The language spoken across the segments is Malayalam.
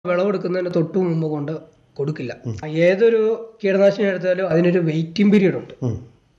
വിളവെടുക്കുന്നതിന് തൊട്ട് മുമ്പ് കൊണ്ട് കൊടുക്കില്ല ഏതൊരു കീടനാശിനി എടുത്താലും അതിനൊരു വെയിറ്റിംഗ് പീരീഡ് ഉണ്ട് ഉം.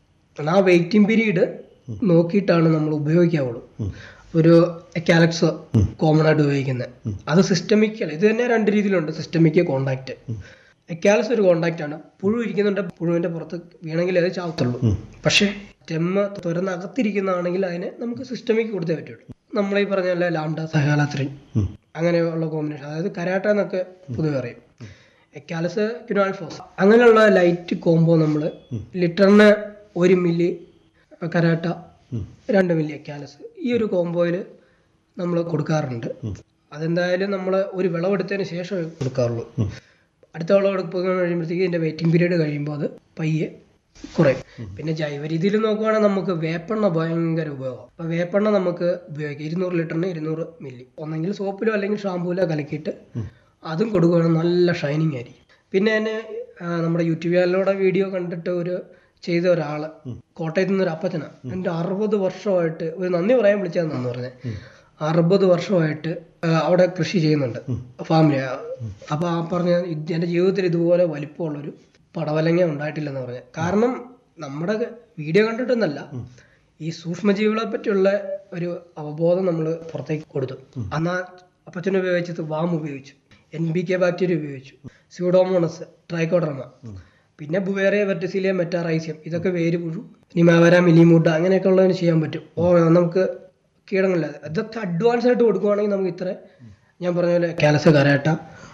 ആ വെയിറ്റിംഗ് പീരീഡ് നോക്കിയിട്ടാണ് നമ്മൾ ഉപയോഗിക്കാവുള്ളൂ ഒരു കാലക്സ് കോമൺ ആയിട്ട് ഉപയോഗിക്കുന്നത് അത് സിസ്റ്റമിക് അല്ല ഇത് തന്നെ രണ്ട് രീതിയിലുണ്ട് സിസ്റ്റമിക് കോണ്ടാക്ട് എക്കാലസ് ഒരു കോണ്ടാക്ട് ആണ് പുഴു ഇരിക്കുന്നുണ്ട് പുഴുവിന്റെ പുറത്ത് വീണെങ്കിൽ അത് ചാവത്തുള്ളൂ പക്ഷേ സ്റ്റെമ്മ് തുറന്നകത്തിരിക്കുന്നതാണെങ്കിൽ അതിനെ നമുക്ക് സിസ്റ്റമിക് കൊടുത്തേ പറ്റുള്ളൂ നമ്മൾ ഈ പറഞ്ഞ പോലെ ലാംഡ സഹാലാത്രിൻ ഉം. അങ്ങനെയുള്ള കോമ്പിനേഷൻ അതായത് കരാട്ട എന്നൊക്കെ പൊതുവെ അറിയും എക്കാലസ് ക്യുനാൽഫോസ് അങ്ങനെയുള്ള ലൈറ്റ് കോംബോ നമ്മൾ ലിറ്ററിന് ഒരു മില്ലി കരാട്ട രണ്ട് മില്ലി എക്കാലസ് ഈ ഒരു കോംബോയിൽ നമ്മൾ കൊടുക്കാറുണ്ട് അതെന്തായാലും നമ്മൾ ഒരു വിളവെടുത്തതിന് ശേഷമേ കൊടുക്കാറുള്ളൂ അടുത്ത വിളവെടുപ്പ് കഴിയുമ്പോഴത്തേക്ക് ഇതിൻ്റെ വെയിറ്റിംഗ് പീരീഡ് കഴിയുമ്പോൾ അത് പയ്യെ കുറയും പിന്നെ ജൈവ രീതിയിൽ നോക്കുവാണെങ്കിൽ നമുക്ക് വേപ്പെണ്ണ ഭയങ്കര ഉപയോഗം അപ്പൊ വേപ്പെണ്ണ നമുക്ക് ഉപയോഗിക്കാം ഇരുന്നൂറ് ലിറ്ററിന് ഇരുന്നൂറ് മില്ലി ഒന്നെങ്കിൽ സോപ്പിലോ അല്ലെങ്കിൽ ഷാമ്പൂലോ കലക്കിയിട്ട് അതും കൊടുക്കുകയാണെങ്കിൽ നല്ല ഷൈനിങ് ആയിരിക്കും പിന്നെ തന്നെ ആ, നമ്മുടെ യൂട്യൂബ് ചാനലിലൂടെ വീഡിയോ കണ്ടിട്ട് ഒരു ചെയ്ത ഒരാള് കോട്ടയത്ത് നിന്ന് ഒരു അപ്പച്ചന എൻ്റെ അറുപത് വർഷമായിട്ട് ഒരു നന്ദി പറയാൻ വിളിച്ചതെന്നു പറഞ്ഞത് അറുപത് വർഷമായിട്ട് ആ, അവിടെ കൃഷി ചെയ്യുന്നുണ്ട് ഫാമിലി അപ്പൊ ആ പറഞ്ഞ ഇത് എൻ്റെ ജീവിതത്തിൽ ഇതുപോലെ വലിപ്പമുള്ളൊരു പടവലങ്ങ ഉണ്ടായിട്ടില്ലെന്ന് പറഞ്ഞത് കാരണം നമ്മുടെ വീഡിയോ കണ്ടിട്ടൊന്നല്ല ഈ സൂക്ഷ്മജീവികളെ പറ്റിയുള്ള ഒരു അവബോധം നമ്മൾ പുറത്തേക്ക് കൊടുത്തു അന്ന് അപ്പച്ചൻ ഉപയോഗിച്ചത് വാം ഉപയോഗിച്ചു എൻ ബി കെ ബാക്ടീരിയ ഉപയോഗിച്ചു സ്യൂഡോമോണസ് ട്രൈക്കോഡർമ പിന്നെ ബുവേറിയ വെർട്ടിസിലിയ മെറ്റാറൈസിയം ഇതൊക്കെ വേര് പുഴു നിമാവര മിലിമൂട്ട അങ്ങനെയൊക്കെ ഉള്ളതിന് ചെയ്യാൻ പറ്റും ഓ നമുക്ക് കീടങ്ങളില്ല ഇതൊക്കെ അഡ്വാൻസ് ആയിട്ട് കൊടുക്കുവാണെങ്കിൽ നമുക്ക് ഇത്ര ഞാൻ പറഞ്ഞ പോലെ കാലസ് കരാട്ട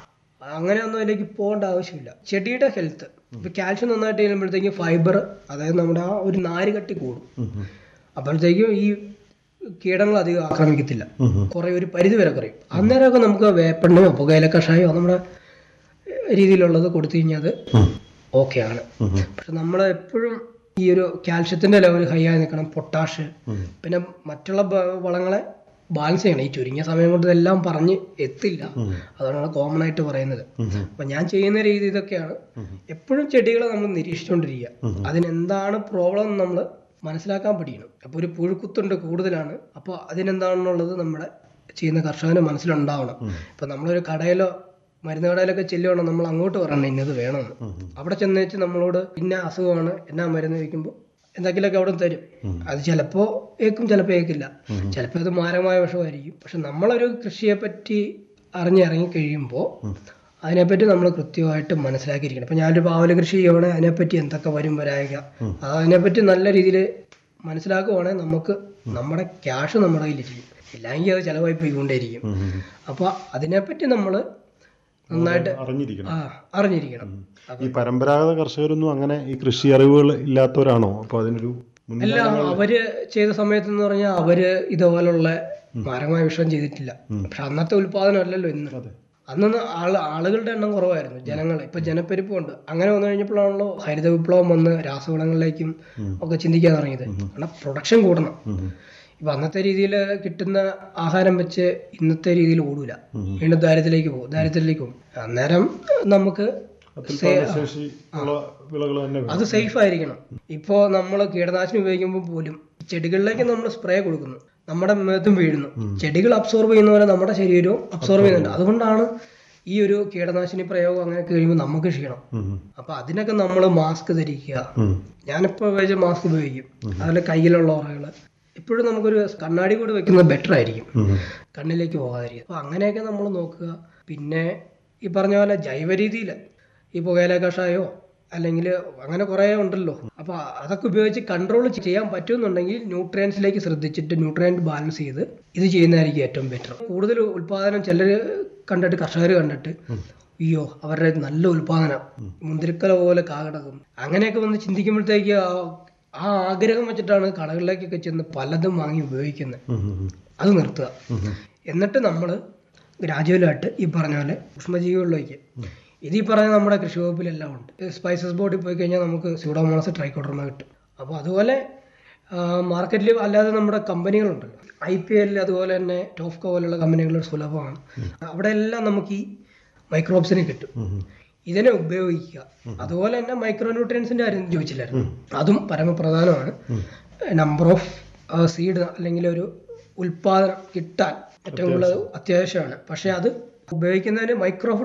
അങ്ങനെ ഒന്നും അതിലേക്ക് പോകേണ്ട ആവശ്യമില്ല ചെടിയുടെ ഹെൽത്ത് ഇപ്പൊ കാൽഷ്യം നന്നായിട്ട് ചെയ്യുമ്പോഴത്തേക്കും ഫൈബർ അതായത് നമ്മുടെ ആ ഒരു നാര് കട്ടി കൂടും അപ്പോഴത്തേക്കും ഈ കീടങ്ങൾ അധികം ആക്രമിക്കത്തില്ല കുറെ ഒരു പരിധി വരെ കുറയും അന്നേരമൊക്കെ നമുക്ക് വേപ്പെണ്ണയോ പുകയില കഷായോ നമ്മുടെ രീതിയിലുള്ളത് കൊടുത്തു കഴിഞ്ഞാൽ അത് ഓക്കെ ആണ് പക്ഷെ നമ്മൾ എപ്പോഴും ഈ ഒരു കാൽഷ്യത്തിന്റെ ലെവൽ ഹൈ ആയി നിൽക്കണം പൊട്ടാഷ് പിന്നെ മറ്റുള്ള ബ- വളങ്ങളെ ബാലൻസ് ചെയ്യണം ഈ ചുരുങ്ങിയ സമയം കൊണ്ട് ഇതെല്ലാം പറഞ്ഞ് എത്തില്ല അതാണ് കോമൺ ആയിട്ട് പറയുന്നത് അപ്പൊ ഞാൻ ചെയ്യുന്ന രീതി ഇതൊക്കെയാണ് എപ്പോഴും ചെടികളെ നമ്മൾ നിരീക്ഷിച്ചുകൊണ്ടിരിക്കുക അതിനെന്താണ് പ്രോബ്ലം നമ്മൾ മനസ്സിലാക്കാൻ പഠിക്കണം അപ്പൊ ഒരു പുഴുക്കുത്തുണ്ട് കൂടുതലാണ് അപ്പോൾ അതിനെന്താണെന്നുള്ളത് നമ്മുടെ ചെയ്യുന്ന കർഷകന് മനസ്സിലുണ്ടാവണം ഇപ്പൊ നമ്മളൊരു കടയിലോ മരുന്ന് കടയിലൊക്കെ ചെല്ലുവാണ് നമ്മൾ അങ്ങോട്ട് പറയണം ഇന്നത് വേണമെന്ന് അവിടെ ചെന്ന് വെച്ച് നമ്മളോട് ഇന്ന അസുഖമാണ് എന്നാ മരുന്ന് വയ്ക്കുമ്പോൾ എന്തെങ്കിലുമൊക്കെ അവിടെ തരും അത് ചിലപ്പോ ഏക്കും ചിലപ്പോ ഏക്കില്ല ചിലപ്പോൾ അത് മാരകമായ വിഷമായിരിക്കും പക്ഷെ നമ്മളൊരു കൃഷിയെ പറ്റി അറിഞ്ഞിറങ്ങി കഴിയുമ്പോൾ അതിനെപ്പറ്റി നമ്മൾ കൃത്യമായിട്ട് മനസ്സിലാക്കിയിരിക്കണം ഇപ്പൊ ഞാനൊരു പാവല കൃഷി ചെയ്യുവാണെങ്കിൽ അതിനെപ്പറ്റി എന്തൊക്കെ വരും വരായക അതിനെപ്പറ്റി നല്ല രീതിയിൽ മനസ്സിലാക്കുവാണെങ്കിൽ നമുക്ക് നമ്മുടെ ക്യാഷ് നമ്മുടെ കയ്യിലിരിക്കും ഇല്ലെങ്കിൽ അത് ചിലവായി പോയിക്കൊണ്ടേയിരിക്കും അപ്പൊ അതിനെപ്പറ്റി നമ്മൾ നന്നായിട്ട് അറിഞ്ഞിരിക്കണം ആ അറിഞ്ഞിരിക്കണം ഈ പരമ്പരാഗത കർഷകരൊന്നും അങ്ങനെ ഈ കൃഷി അറിവുകൾ ഇല്ലാത്തവരാണോ അപ്പൊ അതിനൊരു മുൻ അല്ല അവര് ചെയ്ത സമയത്ത് എന്ന് പറഞ്ഞാൽ അവര് ഇതുപോലുള്ള മാരകമായ വിഷയം ചെയ്തിട്ടില്ല പക്ഷെ അന്നത്തെ ഉത്പാദനം അല്ലല്ലോ ഇന്ന് അന്നൊന്ന് ആള് ആളുകളുടെ എണ്ണം കുറവായിരുന്നു ജനങ്ങൾ ഇപ്പൊ ജനപ്പെരുപ്പമുണ്ട് അങ്ങനെ വന്നു കഴിഞ്ഞപ്പോഴാണല്ലോ ഹരിത വിപ്ലവം വന്ന് രാസവളങ്ങളിലേക്കും ഒക്കെ ചിന്തിക്കാൻ തുടങ്ങിയത് കാരണം പ്രൊഡക്ഷൻ കൂടണം ഇപ്പൊ അന്നത്തെ രീതിയിൽ കിട്ടുന്ന ആഹാരം വെച്ച് ഇന്നത്തെ രീതിയിൽ ഓടൂല വീണ്ടും ദാരിദ്ര്യത്തിലേക്ക് പോകും ദാരിദ്ര്യത്തിലേക്ക് പോകും അന്നേരം നമുക്ക് സേ- ശേഷി ഉള്ള വിളകൾ തന്നെ വേണം. അത് സേഫ് ആയിരിക്കണം ഇപ്പോ നമ്മൾ കീടനാശിനി ഉപയോഗിക്കുമ്പോൾ പോലും ചെടികളിലേക്ക് നമ്മൾ സ്പ്രേ കൊടുക്കുന്നു നമ്മുടെ മേത്തും വീഴുന്നു ചെടികൾ അബ്സോർബ് ചെയ്യുന്ന പോലെ നമ്മുടെ ശരീരവും അബ്സോർബ് ചെയ്യുന്നുണ്ട് അതുകൊണ്ടാണ് ഈ ഒരു കീടനാശിനി പ്രയോഗം അങ്ങനെ കഴിയുമ്പോൾ നമുക്ക് ക്ഷീണം ഉം. അപ്പൊ അതിനൊക്കെ നമ്മൾ മാസ്ക് ധരിക്കുക ഉം. ഞാനിപ്പോ ഉപയോഗിച്ച മാസ്ക് ഉപയോഗിക്കും അതുപോലെ കയ്യിലുള്ള ഉറകള് ഇപ്പോഴും നമുക്കൊരു കണ്ണാടി കൂടി വെക്കുന്നത് ബെറ്റർ ആയിരിക്കും ഉം. കണ്ണിലേക്ക് പോകാതിരിക്കും അപ്പൊ അങ്ങനെയൊക്കെ നമ്മൾ നോക്കുക പിന്നെ ഈ പറഞ്ഞ പോലെ ജൈവ രീതിയിൽ ഈ പുകയില കഷായോ അല്ലെങ്കിൽ അങ്ങനെ കുറേ ഉണ്ടല്ലോ അപ്പൊ അതൊക്കെ ഉപയോഗിച്ച് കൺട്രോൾ ചെയ്യാൻ പറ്റുമെന്നുണ്ടെങ്കിൽ ന്യൂട്രിയൻസിലേക്ക് ശ്രദ്ധിച്ചിട്ട് ന്യൂട്രിയൻറ്റ് ബാലൻസ് ചെയ്ത് ഇത് ചെയ്യുന്നതായിരിക്കും ഏറ്റവും ബെറ്റർ കൂടുതൽ ഉൽപാദനം ചിലർ കണ്ടിട്ട് കർഷകർ കണ്ടിട്ട് അയ്യോ അവരുടെ നല്ല ഉൽപാദനം മുന്തിരിക്കല പോലെ കാകടക്കും അങ്ങനെയൊക്കെ വന്ന് ചിന്തിക്കുമ്പോഴത്തേക്ക് ആ- ആ ആഗ്രഹം വെച്ചിട്ടാണ് കടകളിലേക്കൊക്കെ ചെന്ന് പലതും വാങ്ങി ഉപയോഗിക്കുന്നത് ഉം. ഉം. അത് നിർത്തുക എന്നിട്ട് നമ്മൾ ഗ്രാജുവലായിട്ട് ഈ പറഞ്ഞ പോലെ സൂക്ഷ്മജീവികളിലേക്ക് ഇത് ഈ പറഞ്ഞ നമ്മുടെ കൃഷി വകുപ്പിലെല്ലാം ഉണ്ട് സ്പൈസസ് ബോർഡിൽ പോയി കഴിഞ്ഞാൽ നമുക്ക് സ്യൂഡോമോണസ് ട്രൈക്കോഡർമ കിട്ടും അപ്പോൾ അതുപോലെ മാർക്കറ്റിൽ അല്ലാതെ നമ്മുടെ കമ്പനികളുണ്ടല്ലോ ഐ പി എല്ലിൽ അതുപോലെ തന്നെ ടോഫ്കോ പോലുള്ള കമ്പനികൾ സുലഭമാണ് അവിടെ എല്ലാം നമുക്ക് ഈ മൈക്രോബ്സിനെ കിട്ടും ഉം. ഇതിനെ ഉപയോഗിക്കുക അതുപോലെ തന്നെ മൈക്രോ ന്യൂട്രിയൻസിന്റെ കാര്യം ചോദിച്ചില്ലായിരുന്നു അതും പരമപ്രധാനമാണ് നമ്പർ ഓഫ് സീഡ് അല്ലെങ്കിൽ ഒരു ഉൽപാദനം കിട്ടാൻ ഏറ്റവും കൂടുതൽ അത്യാവശ്യമാണ് പക്ഷെ അത് ഉപയോഗിക്കുന്നതിന് മൈക്രോ